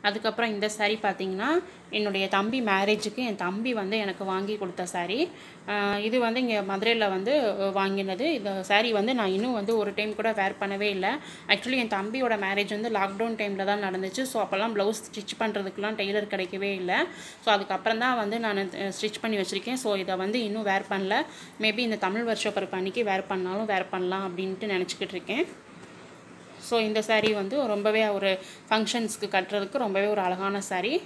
அதுக்கப்புறம் இந்த saree பார்த்தீங்கன்னா என்னுடைய தம்பி மேரேஜுக்கு என் தம்பி வந்து எனக்கு வாங்கி கொடுத்த saree ஆஹ் இது வந்து இங்கே மதுரையில் வந்து அஹ், வாங்கினது இந்த saree வந்து நான் இன்னும் வந்து ஒரு டைம் கூட வேர் பண்ணவே இல்லை ஆக்சுவலி என் தம்பியோட மேரேஜ் வந்து லாக்டவுன் டைமில் தான் நடந்துச்சு ஸோ அப்போல்லாம் ப்ளவுஸ் ஸ்டிச் பண்ணுறதுக்குலாம் டெய்லர் கிடைக்கவே இல்லை ஸோ அதுக்கப்புறம் தான் வந்து நான் ஸ்டிச் பண்ணி வச்சுருக்கேன் ஸோ இதை வந்து இன்னும் வேர் பண்ணல மேபி இந்த தமிழ் வருஷ பிறப்பு அன்னைக்கு வேர் பண்ணாலும் வேர் பண்ணலாம் அப்படின்ட்டு நினச்சிக்கிட்டு இருக்கேன் ஸோ இந்த saree வந்து ரொம்பவே ஒரு ஃபங்க்ஷன்ஸ்க்கு கட்டுறதுக்கு ரொம்பவே ஒரு அழகான saree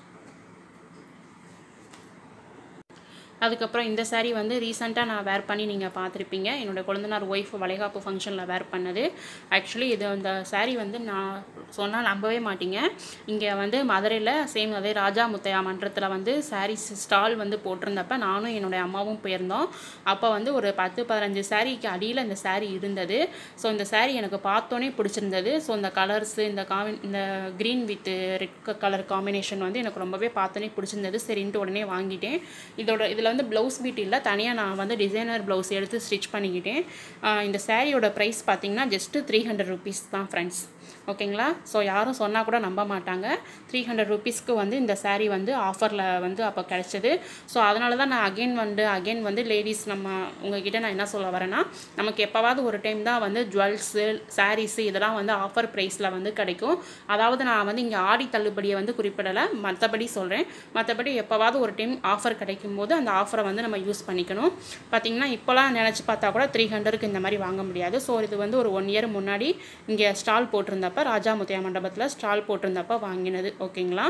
அதுக்கப்புறம் இந்த saree வந்து ரீசெண்டாக நான் வேர் பண்ணி நீங்கள் பார்த்துருப்பீங்க என்னோட குழந்தனார் ஒய்ஃப் வளைகாப்பு ஃபங்க்ஷனில் வேர் பண்ணது ஆக்சுவலி இது அந்த saree வந்து நான் சொன்னால் நம்பவே மாட்டீங்க இங்கே வந்து மதுரையில் சேம் அதே ராஜா முத்தையா மன்றத்தில் வந்து sarees ஸ்டால் வந்து போட்டிருந்தப்ப நானும் என்னுடைய அம்மாவும் போயிருந்தோம் அப்போ வந்து ஒரு பத்து பதினஞ்சு சாரீக்கு அடியில் இந்த saree இருந்தது ஸோ இந்த saree எனக்கு பார்த்தோன்னே பிடிச்சிருந்தது ஸோ இந்த கலர்ஸு இந்த காமி இந்த green with red colour combination வந்து எனக்கு ரொம்பவே பார்த்தோன்னே பிடிச்சிருந்தது சரின்ட்டு உடனே வாங்கிட்டேன் இதோட இதில் வந்து ப்ளவுஸ் பீட் இல்லை தனியாக நான் வந்து டிசைனர் ப்ளவுஸ் எடுத்து ஸ்டிச் பண்ணிக்கிட்டேன் ஆஹ் இந்த சாரியோட ப்ரைஸ் பார்த்தீங்கன்னா ஜஸ்ட்டு த்ரீ ஹண்ட்ரட் ருபீஸ் தான் ஃப்ரெண்ட்ஸ் ஓகேங்களா ஸோ யாரும் சொன்னால் கூட நம்ப மாட்டாங்க த்ரீ ஹண்ட்ரட் ருபீஸ்க்கு வந்து இந்த saree வந்து ஆஃபரில் வந்து அப்போ கிடச்சிது ஸோ அதனால தான் நான் அகைன் வந்து அகைன் வந்து லேடிஸ் நம்ம உங்ககிட்ட நான் என்ன சொல்ல வரேன்னா நமக்கு எப்போவாவது ஒரு டைம் தான் வந்து ஜுவல்ஸு சாரீஸு இதெல்லாம் வந்து ஆஃபர் ப்ரைஸில் வந்து கிடைக்கும் அதாவது நான் வந்து இங்கே ஆடி தள்ளுபடியை வந்து குறிப்பிடலை மற்றபடி சொல்கிறேன் மற்றபடி எப்போவாவது ஒரு டைம் ஆஃபர் கிடைக்கும் போது அந்த ஆஃபரை வந்து நம்ம யூஸ் பண்ணிக்கணும் பார்த்தீங்கன்னா இப்போலாம் நினச்சி பார்த்தா கூட த்ரீ ஹண்ட்ரடுக்கு இந்த மாதிரி வாங்க முடியாது ஸோ இது வந்து ஒரு ஒன் இயர் முன்னாடி இங்கே ஸ்டால் போட்டிருந்தப்ப ராஜா முத்தையா மண்டபத்தில் ஸ்டால் போட்டிருந்தப்ப வாங்கினது ஓகேங்களா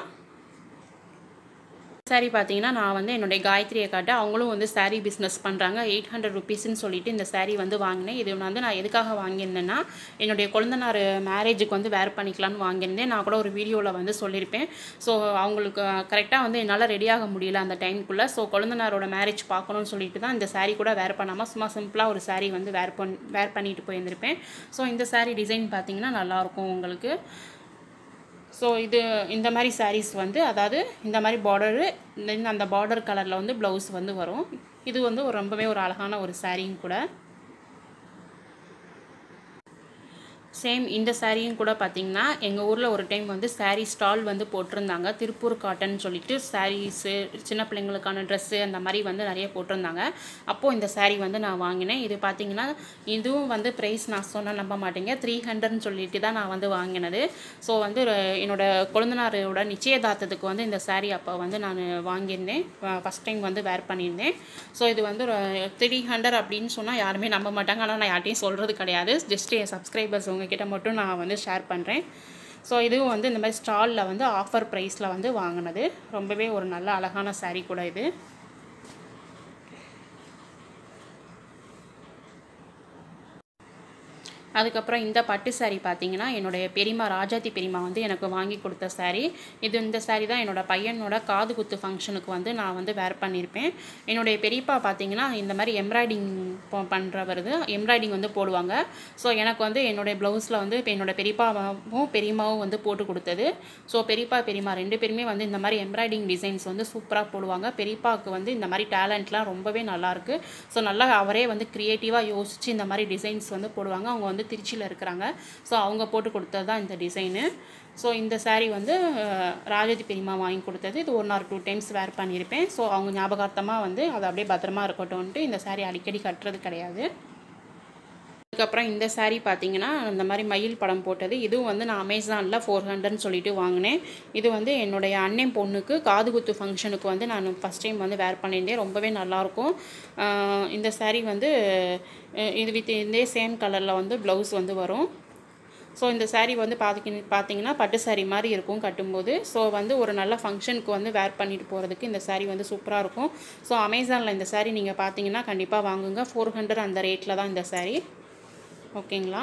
saree பார்த்தீங்கன்னா நான் வந்து என்னுடைய காயத்ரியை காட்ட அவங்களும் வந்து saree பிஸ்னஸ் பண்ணுறாங்க எயிட் ஹண்ட்ரட் ருபீஸ்ன்னு சொல்லிட்டு இந்த saree வந்து வாங்கினேன் இது வந்து நான் எதுக்காக வாங்கியிருந்தேன்னா என்னுடைய குழந்தனார் மேரேஜுக்கு வந்து வேர் பண்ணிக்கலாம்னு வாங்கியிருந்தேன் நான் கூட ஒரு வீடியோவில் வந்து சொல்லியிருப்பேன் ஸோ அவங்களுக்கு கரெக்டாக வந்து என்னால் ரெடியாக முடியல அந்த டைமுக்குள்ளே ஸோ குழந்தனாரோட மேரேஜ் பார்க்கணும்னு சொல்லிட்டு தான் இந்த saree கூட வேர் பண்ணாமல் சும்மா சிம்பிளாக ஒரு saree வந்து வேர் பண் வேர் பண்ணிட்டு போயிருந்திருப்பேன் ஸோ இந்த saree டிசைன் பார்த்தீங்கன்னா நல்லாயிருக்கும் உங்களுக்கு ஸோ இது இந்த மாதிரி sarees வந்து அதாவது இந்த மாதிரி பார்டரு அந்த பார்டர் கலரில் வந்து ப்ளவுஸ் வந்து வரும் இது வந்து ஒரு ரொம்பவே ஒரு அழகான ஒரு சாரியும் கூட சேம் இந்த சாரியும் கூட பார்த்தீங்கன்னா எங்கள் ஊரில் ஒரு டைம் வந்து saree ஸ்டால் வந்து போட்டிருந்தாங்க திருப்பூர் காட்டன் சொல்லிட்டு சாரீஸு சின்ன பிள்ளைங்களுக்கான ட்ரெஸ்ஸு அந்த மாதிரி வந்து நிறைய போட்டிருந்தாங்க அப்போது இந்த saree வந்து நான் வாங்கினேன் இது பார்த்தீங்கன்னா இதுவும் வந்து ப்ரைஸ் நான் சொன்னால் நம்ப மாட்டேங்க த்ரீ ஹண்ட்ரட்னு சொல்லிட்டு தான் நான் வந்து வாங்கினது ஸோ வந்து ஒரு என்னோட குழந்தனாரோட நிச்சயதார்த்தத்துக்கு வந்து இந்த saree அப்போ வந்து நான் வாங்கியிருந்தேன் ஃபஸ்ட் டைம் வந்து வேர் பண்ணியிருந்தேன் ஸோ இது வந்து ஒரு த்ரீ ஹண்ட்ரட் அப்படின்னு சொன்னால் யாருமே நம்ப மாட்டாங்க ஆனால் நான் யார்ட்டையும் சொல்கிறது கிடையாது ஜஸ்ட் என் சப்ஸ்கிரைபர்ஸ் உங்ககிட்ட மட்டும் நான் வந்து ஷேர் பண்ணுறேன் ஸோ இதுவும் வந்து இந்த மாதிரி ஸ்டாலில் வந்து ஆஃபர் ப்ரைஸில் வந்து வாங்கினது ரொம்பவே ஒரு நல்ல அழகான saree கூட இது அதுக்கப்புறம் இந்த பட்டு saree பார்த்தீங்கன்னா என்னுடைய பெரியம்மா ராஜாத்தி பெரியம்மா வந்து எனக்கு வாங்கி கொடுத்த saree இது இந்த saree தான் என்னோட பையனோட காது குத்து ஃபங்க்ஷனுக்கு வந்து நான் வந்து வேர் பண்ணியிருப்பேன் என்னுடைய பெரியப்பா பார்த்தீங்கன்னா இந்த மாதிரி எம்ப்ராய்டிங் பண்ணுறவருது எம்ப்ராய்டிங் வந்து போடுவாங்க ஸோ எனக்கு வந்து என்னுடைய ப்ளவுஸில் வந்து இப்போ என்னோட பெரியப்பாவும் பெரியம்மாவும் வந்து போட்டு கொடுத்தது ஸோ பெரியப்பா பெரியம்மா ரெண்டு பேருமே வந்து இந்த மாதிரி எம்ப்ராய்டிங் டிசைன்ஸ் வந்து சூப்பராக போடுவாங்க பெரியப்பாவுக்கு வந்து இந்த மாதிரி டேலண்ட்லாம் ரொம்பவே நல்லாயிருக்கு ஸோ நல்லா அவரே வந்து க்ரியேட்டிவாக யோசித்து இந்த மாதிரி டிசைன்ஸ் வந்து போடுவாங்க அவங்க வந்து திருச்சியில் இருக்கிறாங்க ஸோ அவங்க போட்டு கொடுத்தது தான் இந்த டிசைனு ஸோ இந்த saree வந்து அஹ், ராஜதி பெரியம்மா வாங்கி கொடுத்தது இது one or two times wear பண்ணியிருப்பேன் ஸோ அவங்க ஞாபகார்த்தமாக வந்து அது அப்படியே பத்திரமா இருக்கட்டும்ன்ட்டு இந்த saree அடிக்கடி கட்டுறது கிடையாது அதுக்கப்புறம் இந்த saree பார்த்தீங்கன்னா இந்த மாதிரி மயில் படம் போட்டது இதுவும் வந்து நான் அமேசானில் ஃபோர் ஹண்ட்ரட்னு சொல்லிட்டு வாங்கினேன் இது வந்து என்னுடைய அண்ணன் பொண்ணுக்கு காது குத்து ஃபங்க்ஷனுக்கு வந்து நான் ஃபஸ்ட் டைம் வந்து வேர் பண்ணியிருந்தேன் ரொம்பவே நல்லாயிருக்கும் ஆஹ் இந்த saree வந்து அஹ் இது வித் இதே சேம் கலரில் வந்து ப்ளவுஸ் வந்து வரும் ஸோ இந்த saree வந்து பார்த்திங்க பார்த்தீங்கன்னா பட்டு saree மாதிரி இருக்கும் கட்டும்போது ஸோ வந்து ஒரு நல்ல ஃபங்க்ஷனுக்கு வந்து வேர் பண்ணிட்டு போகிறதுக்கு இந்த saree வந்து சூப்பராக இருக்கும் ஸோ அமேசானில் இந்த saree நீங்கள் பார்த்தீங்கன்னா கண்டிப்பாக வாங்குங்க ஃபோர் ஹண்ட்ரட் அந்த ரேட்டில் தான் இந்த saree ஓகேங்களா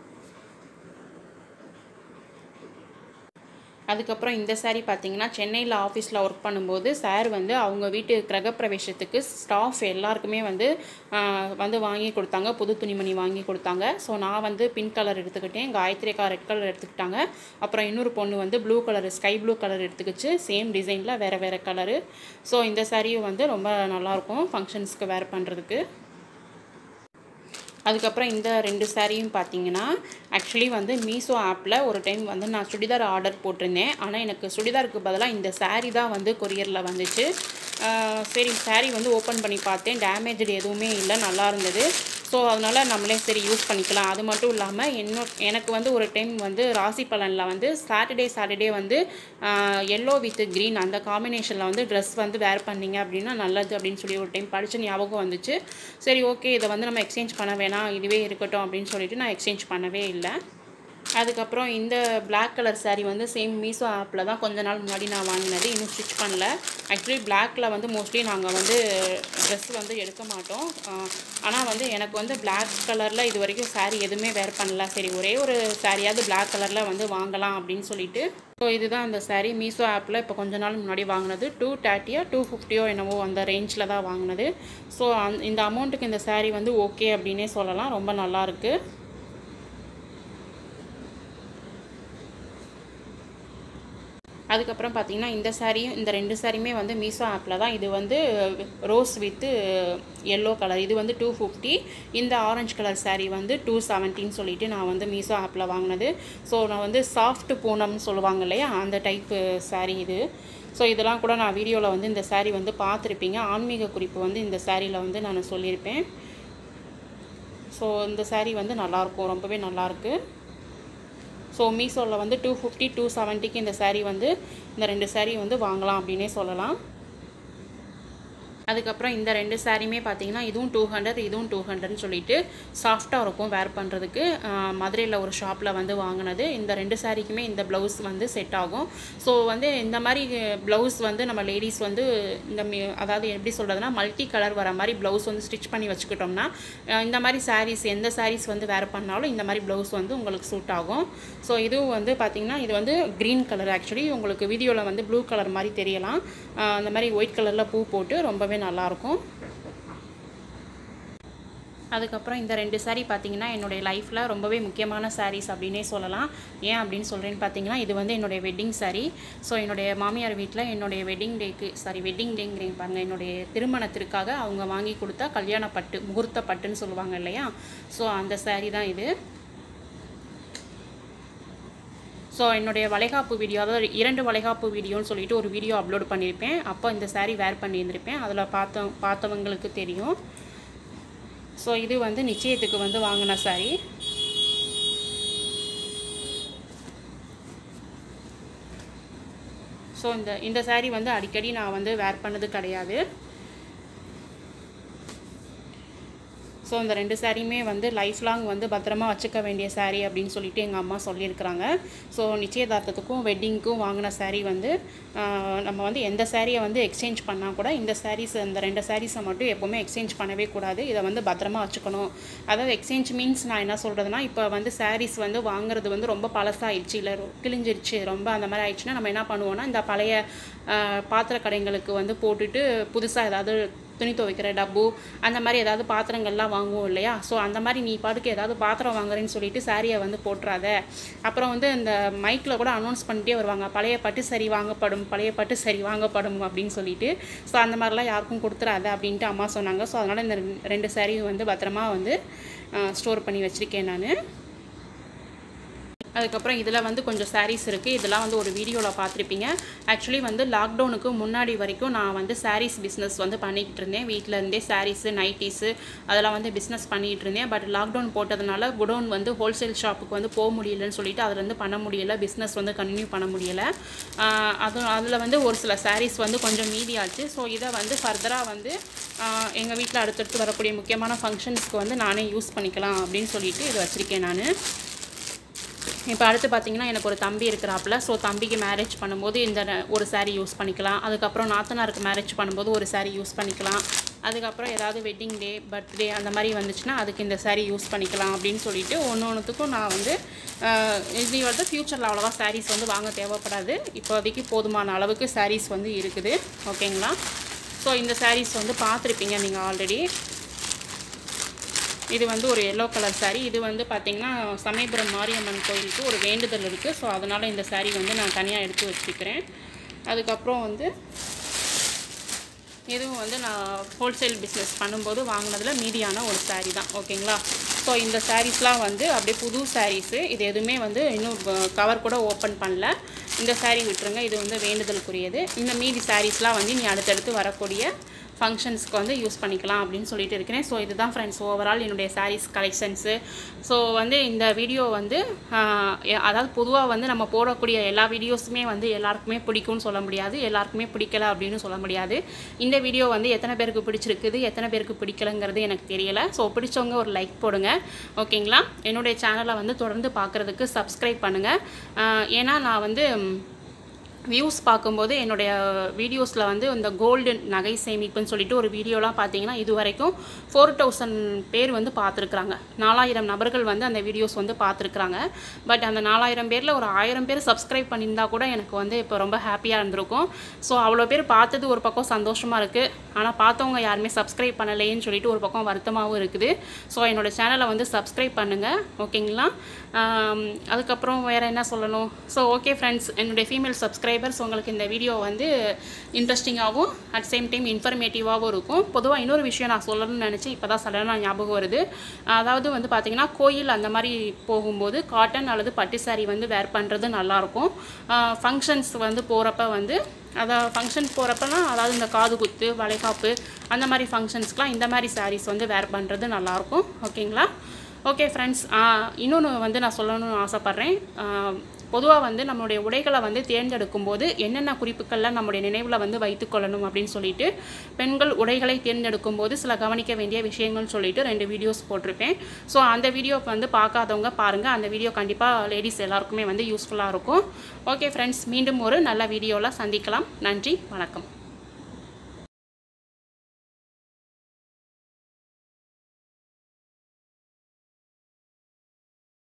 அதுக்கப்புறம் இந்த saree பார்த்தீங்கன்னா சென்னையில் ஆஃபீஸில் ஒர்க் பண்ணும்போது சார் வந்து அவங்க வீட்டு கிரகப்பிரவேசத்துக்கு ஸ்டாஃப் எல்லாருக்குமே வந்து ஆஹ், வந்து வாங்கி கொடுத்தாங்க புது துணிமணி வாங்கி கொடுத்தாங்க ஸோ நான் வந்து பிங்க் கலர் எடுத்துக்கிட்டேன் காயத்ரிக்கா ரெட் கலர் எடுத்துக்கிட்டாங்க அப்புறம் இன்னொரு பொண்ணு வந்து blue colour sky blue colour எடுத்துக்கிச்சு சேம் டிசைனில் வேறு வேறு கலரு ஸோ இந்த சாரியும் வந்து ரொம்ப நல்லாயிருக்கும் ஃபங்க்ஷன்ஸ்க்கு வேர் பண்ணுறதுக்கு அதுக்கப்புறம் இந்த ரெண்டு சாரியும் பார்த்தீங்கன்னா ஆக்சுவலி வந்து மீஷோ ஆப்பில் ஒரு டைம் வந்து நான் சுடிதார் ஆர்டர் போட்டிருந்தேன் ஆனால் எனக்கு சுடிதாருக்கு பதிலாக இந்த saree தான் வந்து கொரியரில் வந்துச்சு ஆஹ் சரி saree வந்து ஓப்பன் பண்ணி பார்த்தேன் டேமேஜ்டு எதுவுமே இல்லை நல்லா இருந்தது ஸோ அதனால் நம்மளே சரி யூஸ் பண்ணிக்கலாம் அது மட்டும் இல்லாமல் இன்னும் எனக்கு வந்து ஒரு டைம் வந்து ராசி பலனில் வந்து சாட்டர்டே சாட்டர்டே வந்து எல்லோ வித் க்ரீன் அந்த காம்பினேஷனில் வந்து ட்ரெஸ் வந்து வேர் பண்ணீங்க அப்படின்னா நல்லது அப்படின்னு சொல்லி ஒரு டைம் படித்த ஞாபகம் வந்துச்சு சரி ஓகே இதை வந்து நம்ம எக்ஸ்சேஞ்ச் பண்ண வேணாம் இதுவே இருக்கட்டும் அப்படின்னு சொல்லிட்டு நான் எக்ஸ்சேஞ்ச் பண்ணவே இல்லை அதுக்கப்புறம் இந்த Black கலர் saree வந்து சேம் மீஷோ ஆப்பில் தான் கொஞ்ச நாள் முன்னாடி நான் வாங்கினது இன்னும் ஸ்டிச் பண்ணல ஆக்சுவலி பிளாக்ல வந்து மோஸ்ட்லி நாங்கள் வந்து ட்ரெஸ் வந்து எடுக்க மாட்டோம் ஆனால் வந்து எனக்கு வந்து Black கலரில் இது வரைக்கும் saree எதுவுமே வேர் பண்ணல சரி ஒரே ஒரு சாரியாவது Black கலரில் வந்து வாங்கலாம் அப்படின்னு சொல்லிட்டு ஸோ இதுதான் அந்த saree மீஷோ ஆப்பில் இப்போ கொஞ்ச நாள் முன்னாடி வாங்கினது டூ தேர்ட்டியோ டூ ஃபிஃப்டியோ என்னவோ அந்த ரேஞ்சில் தான் வாங்கினது ஸோ அந் இந்த அமௌண்ட்டுக்கு இந்த saree வந்து ஓகே அப்படின்னே சொல்லலாம் ரொம்ப நல்லாயிருக்கு அதுக்கப்புறம் பார்த்தீங்கன்னா இந்த சாரியும் இந்த ரெண்டு சாரியுமே வந்து மீஷோ ஆப்பில் தான் இது வந்து ரோஸ் வித்து எல்லோ கலர் இது வந்து டூ ஃபிஃப்டி இந்த ஆரஞ்சு கலர் saree வந்து டூ செவன்ட்டின்னு சொல்லிட்டு நான் வந்து மீஷோ ஆப்பில் வாங்கினது ஸோ நான் வந்து சாஃப்ட் பூனம்னு சொல்லுவாங்க இல்லையா அந்த டைப்பு saree இது ஸோ இதெல்லாம் கூட நான் வீடியோவில் வந்து இந்த saree வந்து பார்த்துருப்பீங்க ஆன்மீக குறிப்பு வந்து இந்த சாரியில் வந்து நான் சொல்லியிருப்பேன் ஸோ இந்த saree வந்து நல்லாயிருக்கும் ரொம்பவே நல்லாயிருக்கு ஸோ மீஷோவில் வந்து டூ ஃபிஃப்டி டூ செவன்ட்டிக்கு இந்த saree வந்து இந்த ரெண்டு saree வந்து வாங்கலாம் அப்படின்னே சொல்லலாம் அதுக்கப்புறம் இந்த ரெண்டு சாரியுமே பார்த்தீங்கன்னா இதுவும் டூ ஹண்ட்ரட் இதுவும் டூ ஹண்ட்ரட்னு சொல்லிட்டு சாஃப்டாக இருக்கும் வேர் பண்ணுறதுக்கு மதுரையில் ஒரு ஷாப்பில் வந்து வாங்கினது இந்த ரெண்டு சாரிக்குமே இந்த ப்ளவுஸ் வந்து செட் ஆகும் ஸோ வந்து இந்த மாதிரி ப்ளவுஸ் வந்து நம்ம லேடிஸ் வந்து இந்த மி- அதாவது எப்படி சொல்கிறதுனா மல்டி கலர் வர மாதிரி ப்ளவுஸ் வந்து ஸ்டிச் பண்ணி வச்சுக்கிட்டோம்னா அஹ் இந்த மாதிரி சாரீஸ் எந்த சாரீஸ் வந்து வேர் பண்ணாலும் இந்த மாதிரி ப்ளவுஸ் வந்து உங்களுக்கு சூட் ஆகும் ஸோ இதுவும் வந்து பார்த்திங்கன்னா இது வந்து க்ரீன் கலர் ஆக்சுவலி உங்களுக்கு வீடியோவில் வந்து ப்ளூ கலர் மாதிரி தெரியலாம் அஹ் அந்த மாதிரி ஒயிட் கலரில் பூ போட்டு ரொம்பவே நல்லாயிருக்கும் அதுக்கப்புறம் இந்த ரெண்டு saree பார்த்தீங்கன்னா என்னுடைய லைஃப்பில் ரொம்பவே முக்கியமான sarees அப்படின்னே சொல்லலாம் ஏன் அப்படின்னு சொல்கிறேன்னு பார்த்தீங்கன்னா இது வந்து என்னுடைய வெட்டிங் saree ஸோ என்னுடைய மாமியார் வீட்டில் என்னுடைய வெட்டிங் டேக்கு சாரி வெட்டிங் டேங்கிறேன் பாருங்க என்னுடைய திருமணத்திற்காக அவங்க வாங்கி கொடுத்தா கல்யாண பட்டு முகூர்த்த பட்டுன்னு சொல்லுவாங்க இல்லையா ஸோ அந்த saree தான் இது ஸோ என்னுடைய வளைகாப்பு வீடியோ அதாவது இரண்டு வளைகாப்பு வீடியோன்னு சொல்லிட்டு ஒரு வீடியோ அப்லோட் பண்ணியிருப்பேன் அப்போ இந்த saree வேர் பண்ணியிருந்திருப்பேன் அதில் பார்த்த பார்த்தவங்களுக்கு தெரியும் ஸோ இது வந்து நிச்சயத்துக்கு வந்து வாங்கின saree ஸோ இந்த இந்த saree வந்து அடிக்கடி நான் வந்து வேர் பண்ணது கிடையாது ஸோ இந்த ரெண்டு சாரியுமே வந்து லைஃப் லாங் வந்து பத்திரமா வச்சுக்க வேண்டிய saree அப்படின்னு சொல்லிட்டு எங்கள் அம்மா சொல்லியிருக்கிறாங்க ஸோ நிச்சயதார்த்தத்துக்கும் வெட்டிங்க்கும் வாங்கின saree வந்து ஆஹ், நம்ம வந்து எந்த சாரியை வந்து எக்ஸ்சேஞ்ச் பண்ணால் கூட இந்த sarees இந்த ரெண்டு சாரீஸை மட்டும் எப்போவுமே எக்ஸ்சேஞ்ச் பண்ணவே கூடாது இதை வந்து பத்திரமா வச்சுக்கணும் அதாவது எக்ஸ்சேஞ்ச் மீன்ஸ் நான் என்ன சொல்கிறதுனா இப்போ வந்து sarees வந்து வாங்குறது வந்து ரொம்ப பழசாயிடுச்சு இல்லை ரொ- கிழிஞ்சிருச்சு ரொம்ப அந்த மாதிரி ஆயிடுச்சுன்னா நம்ம என்ன பண்ணுவோம்னா இந்த பழைய ஆஹ், பாத்திர கடைங்களுக்கு வந்து போட்டுட்டு புதுசாக ஏதாவது துணி துவைக்கிற டப்பு அந்த மாதிரி ஏதாவது பாத்திரங்கள்லாம் வாங்குவோம் இல்லையா ஸோ அந்த மாதிரி நீ பாட்டுக்கு ஏதாவது பாத்திரம் வாங்குறேன்னு சொல்லிட்டு சாரியை வந்து போட்டுறாத அப்புறம் வந்து இந்த மைக்கில் கூட அனௌன்ஸ் பண்ணிட்டே வருவாங்க பழைய பட்டு சரி வாங்கப்படும் பழைய பட்டு சரி வாங்கப்படும் அப்படின்னு சொல்லிட்டு ஸோ அந்த மாதிரிலாம் யாருக்கும் கொடுத்துறாத அப்படின்ட்டு அம்மா சொன்னாங்க ஸோ அதனால் இந்த ரெண்டு- ரெண்டு சாரியும் வந்து பத்திரமா வந்து ஸ்டோர் பண்ணி வச்சுருக்கேன் நான் அதுக்கப்புறம் இதில் வந்து கொஞ்சம் sarees இருக்குது இதெல்லாம் வந்து ஒரு வீடியோவில் பார்த்துருப்பீங்க ஆக்சுவலி வந்து லாக்டவுனுக்கு முன்னாடி வரைக்கும் நான் வந்து sarees பிஸ்னஸ் வந்து பண்ணிக்கிட்டு இருந்தேன் வீட்டில் இருந்தே சாரீஸு நைட்டிஸு அதெல்லாம் வந்து பிஸ்னஸ் பண்ணிகிட்டு இருந்தேன் பட் லாக்டவுன் போட்டதுனால குடோன் வந்து ஹோல்சேல் ஷாப்புக்கு வந்து போக முடியலன்னு சொல்லிட்டு அதுலேருந்து பண்ண முடியல பிஸ்னஸ் வந்து கண்டினியூ பண்ண முடியலை அது அதில் வந்து ஒரு சில sarees வந்து கொஞ்சம் மீதி ஆச்சு ஸோ இதை வந்து ஃபர்தராக வந்து எங்கள் வீட்டில் அடுத்தடுத்து வரக்கூடிய முக்கியமான ஃபங்க்ஷன்ஸ்க்கு வந்து நானே யூஸ் பண்ணிக்கலாம் அப்படின்னு சொல்லிட்டு இதை வச்சுருக்கேன் நான் இப்போ அடுத்து பார்த்தீங்கன்னா எனக்கு ஒரு தம்பி இருக்கிறாப்புல ஸோ தம்பிக்கு மேரேஜ் பண்ணும்போது இந்த ந- ஒரு saree யூஸ் பண்ணிக்கலாம் அதுக்கப்புறம் நாத்தனாருக்கு மேரேஜ் பண்ணும்போது ஒரு saree யூஸ் பண்ணிக்கலாம் அதுக்கப்புறம் ஏதாவது வெட்டிங் டே பர்த்டே அந்த மாதிரி வந்துச்சுன்னா அதுக்கு இந்த saree யூஸ் பண்ணிக்கலாம் அப்படின்னு சொல்லிட்டு ஒன்று ஒன்றுத்துக்கும் நான் வந்து ஆஹ், இது வந்து ஃப்யூச்சரில் அவ்வளோவா sarees வந்து வாங்க தேவைப்படாது இப்போதைக்கு போதுமான அளவுக்கு sarees வந்து இருக்குது ஓகேங்களா ஸோ இந்த sarees வந்து பார்த்துருப்பீங்க நீங்கள் ஆல்ரெடி இது வந்து ஒரு எல்லோ கலர் saree இது வந்து பார்த்திங்கன்னா சமயபுரம் மாரியம்மன் கோயிலுக்கு ஒரு வேண்டுதல் இருக்குது ஸோ அதனால் இந்த saree வந்து நான் தனியாக எடுத்து வச்சுக்கிறேன் அதுக்கப்புறம் வந்து இதுவும் வந்து நான் ஹோல்சேல் பிஸ்னஸ் பண்ணும்போது வாங்கினதில் மீதியான ஒரு saree தான் ஓகேங்களா ஸோ இந்த சாரீஸ்லாம் வந்து அப்படியே புது சாரீஸு இது எதுவுமே வந்து இன்னும் கவர் கூட ஓப்பன் பண்ணல இந்த saree விட்டுருங்க இது வந்து வேண்டுதலுக்குரியது இந்த மீதி சாரீஸ்லாம் வந்து நீ அடுத்தடுத்து வரக்கூடிய ஃபங்க்ஷன்ஸ்க்கு வந்து யூஸ் பண்ணிக்கலாம் அப்படின்னு சொல்லிட்டு இருக்கிறேன் ஸோ இதுதான் ஃப்ரெண்ட்ஸ் ஓவரால் என்னுடைய சாரீஸ் கலெக்ஷன்ஸு ஸோ வந்து இந்த வீடியோ வந்து ஆஹ், எ- அதாவது பொதுவாக வந்து நம்ம போடக்கூடிய எல்லா வீடியோஸுமே வந்து எல்லாருக்குமே பிடிக்கும்னு சொல்ல முடியாது எல்லாருக்குமே பிடிக்கல அப்படின்னு சொல்ல முடியாது இந்த வீடியோ வந்து எத்தனை பேருக்கு பிடிச்சிருக்குது எத்தனை பேருக்கு பிடிக்கலங்கிறது எனக்கு தெரியல ஸோ பிடிச்சவங்க ஒரு லைக் போடுங்க ஓகேங்களா என்னுடைய சேனலை வந்து தொடர்ந்து பார்க்குறதுக்கு சப்ஸ்கிரைப் பண்ணுங்கள் ஏன்னா நான் வந்து ம், வியூஸ் பார்க்கும்போது என்னுடைய வீடியோஸில் வந்து இந்த கோல்டு நகை சேமிப்புன்னு சொல்லிட்டு ஒரு வீடியோலாம் பார்த்தீங்கன்னா இது வரைக்கும் ஃபோர் தௌசண்ட் பேர் வந்து பார்த்துருக்குறாங்க நாலாயிரம் நபர்கள் வந்து அந்த வீடியோஸ் வந்து பார்த்துருக்குறாங்க பட் அந்த நாலாயிரம் பேரில் ஒரு ஆயிரம் பேர் சப்ஸ்கிரைப் பண்ணியிருந்தா கூட எனக்கு வந்து இப்போ ரொம்ப ஹாப்பியாக இருந்திருக்கும் ஸோ அவ்வளோ பேர் பார்த்தது ஒரு பக்கம் சந்தோஷமாக இருக்குது ஆனால் பார்த்தவங்க யாருமே சப்ஸ்கிரைப் பண்ணலையேன்னு சொல்லிட்டு ஒரு பக்கம் வருத்தமாகவும் இருக்குது ஸோ என்னோட சேனலை வந்து சப்ஸ்கிரைப் பண்ணுங்கள் ஓகேங்களா ஆம், அதுக்கப்புறம் வேறு என்ன சொல்லணும் ஸோ ஓகே ஃப்ரெண்ட்ஸ் என்னுடைய ஃபீமேல் சப்ஸ்கிரைபர்ஸ் உங்களுக்கு இந்த வீடியோ வந்து இன்ட்ரெஸ்டிங்காகவும் அட் சேம் டைம் இன்ஃபர்மேட்டிவாகவும் இருக்கும் பொதுவாக இன்னொரு விஷயம் நான் சொல்லணும்னு நினச்சேன் இப்போ தான் சடனாக ஞாபகம் வருது அதாவது வந்து பார்த்திங்கன்னா கோயில் அந்த மாதிரி போகும்போது காட்டன் அல்லது பட்டு saree வந்து வேர் பண்ணுறது நல்லாயிருக்கும் ஃபங்க்ஷன்ஸ் வந்து போகிறப்ப வந்து அதான் ஃபங்க்ஷன் போகிறப்பனா அதாவது இந்த காது குத்து வளைகாப்பு அந்த மாதிரி ஃபங்க்ஷன்ஸ்க்குலாம் இந்த மாதிரி sarees வந்து வேர் பண்ணுறது நல்லாயிருக்கும் ஓகேங்களா ஓகே ஃப்ரெண்ட்ஸ் இன்னொன்று வந்து நான் சொல்லணும்னு ஆசைப்பட்றேன் பொதுவாக வந்து நம்மளுடைய உடைகளை வந்து தேர்ந்தெடுக்கும் போது என்னென்ன குறிப்புக்கள்லாம் நம்முடைய நினைவில் வந்து வைத்துக்கொள்ளணும் அப்படின்னு சொல்லிட்டு பெண்கள் உடைகளை தேர்ந்தெடுக்கும் போது சில கவனிக்க வேண்டிய விஷயங்கள்னு சொல்லிட்டு ரெண்டு வீடியோஸ் போட்டிருப்பேன் ஸோ அந்த வீடியோ வந்து பார்க்காதவங்க பாருங்கள் அந்த வீடியோ கண்டிப்பாக லேடிஸ் எல்லாருக்குமே வந்து யூஸ்ஃபுல்லாக இருக்கும் ஓகே ஃப்ரெண்ட்ஸ் மீண்டும் ஒரு நல்ல வீடியோவில் சந்திக்கலாம் நன்றி வணக்கம்